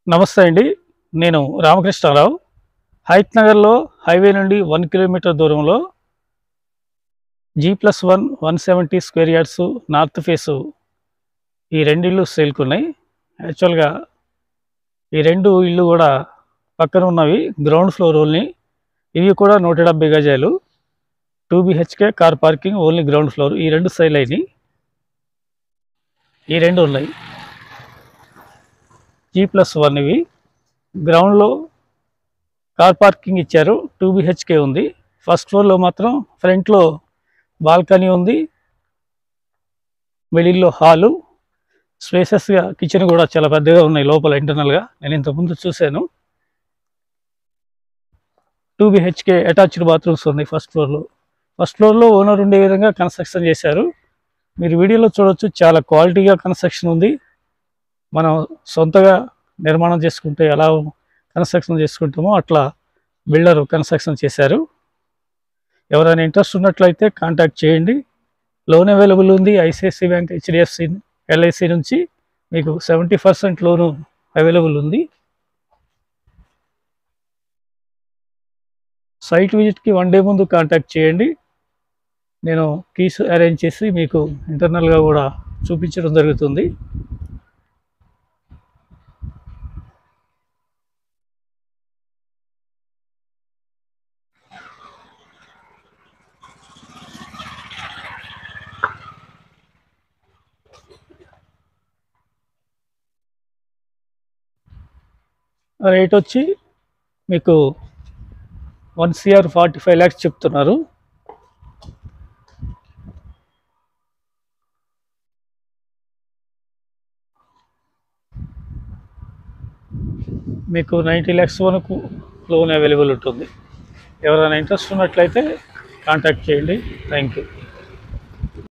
నమస్తే అండి నేను రామకృష్ణారావు హైత్ నగర్లో హైవే నుండి వన్ కిలోమీటర్ దూరంలో G plus one one seventy square yards north face ఈ రెండు ఇళ్ళు సేల్కున్నాయి యాక్చువల్గా ఈ రెండు ఇళ్ళు కూడా పక్కన ఉన్నవి గ్రౌండ్ ఫ్లోర్ ఓన్లీ ఇవి కూడా నూట డెబ్బై గజాలు two BHK car parking only ground floor ఈ రెండు సైల్ అయినాయి ఈ రెండు ఉన్నాయి జీ ప్లస్ వన్ ఇవి గ్రౌండ్లో కార్ పార్కింగ్ ఇచ్చారు టూ బిహెచ్కే ఉంది ఫస్ట్ ఫ్లోర్లో మాత్రం ఫ్రంట్లో బాల్కనీ ఉంది మిడిల్లో హాలు స్పేసెస్గా కిచెన్ కూడా చాలా పెద్దగా ఉన్నాయి లోపల ఇంటర్నల్గా నేను ఇంతకుముందు చూశాను టూ బిహెచ్కే అటాచ్డ్ బాత్రూమ్స్ ఉన్నాయి ఫస్ట్ ఫ్లోర్లో ఫస్ట్ ఫ్లోర్లో ఓనర్ ఉండే విధంగా కన్స్ట్రక్షన్ చేశారు మీరు వీడియోలో చూడొచ్చు చాలా క్వాలిటీగా కన్స్ట్రక్షన్ ఉంది మనం సొంతగా నిర్మాణం చేసుకుంటే ఎలా కన్స్ట్రక్షన్ చేసుకుంటామో అట్లా బిల్డర్ కన్స్ట్రక్షన్ చేశారు ఎవరైనా ఇంట్రెస్ట్ ఉన్నట్లయితే కాంటాక్ట్ చేయండి లోన్ అవైలబుల్ ఉంది ఐసిఐసి బ్యాంక్ హెచ్డిఎఫ్సి ఎల్ఐసి నుంచి మీకు సెవెంటీ పర్సెంట్ లోను అవైలబుల్ ఉంది సైట్ విజిట్కి వన్ డే ముందు కాంటాక్ట్ చేయండి నేను కీస్ అరేంజ్ చేసి మీకు ఇంటర్నల్గా కూడా చూపించడం జరుగుతుంది రేట్ వచ్చి మీకు one CR forty five lakhs చెప్తున్నారు మీకు నైంటీ ల్యాక్స్ వరకు లోన్ అవైలబుల్ ఉంటుంది ఎవరైనా ఇంట్రెస్ట్ ఉన్నట్లయితే కాంటాక్ట్ చేయండి థ్యాంక్ యూ